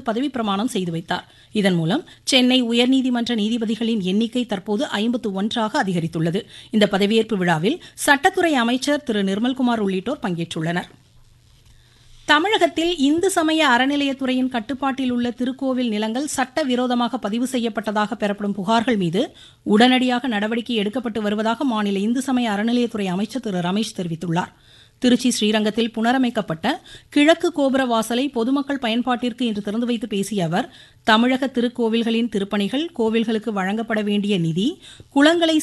பதவி பிரமாணம் செய்து வைத்தார் இதன் மூலம் சென்னை உயர்நீதிமன்ற நீதிபதிகளின் எண்ணிக்கை தற்போது ஐம்பத்து ஒன்றாக அதிகரித்துள்ளது இந்த பதவியேற்பு விழாவில் சட்டத்துறை அமைச்சர் திரு நிர்மல்குமார் உள்ளிட்டோர் பங்கேற்றுள்ளனர் தமிழகத்தில் இந்து சமய அறநிலையத்துறையின் கட்டுப்பாட்டில் உள்ள திருக்கோவில் நிலங்கள் சட்டவிரோதமாக பதிவு செய்யப்பட்டதாக பெறப்படும் புகார்கள் மீது உடனடியாக நடவடிக்கை எடுக்கப்பட்டு வருவதாக மாநில இந்து சமய அறநிலையத்துறை அமைச்சர் திரு ரமேஷ் தெரிவித்துள்ளார் திருச்சி ஸ்ரீரங்கத்தில் புனரமைக்கப்பட்ட கிழக்கு கோபுர வாசலை பொதுமக்கள் பயன்பாட்டிற்கு இன்று திறந்து வைத்து பேசிய அவர் தமிழக திருக்கோவில்களின் திருப்பணிகள் கோவில்களுக்கு வழங்கப்பட வேண்டிய நிதி குளங்களை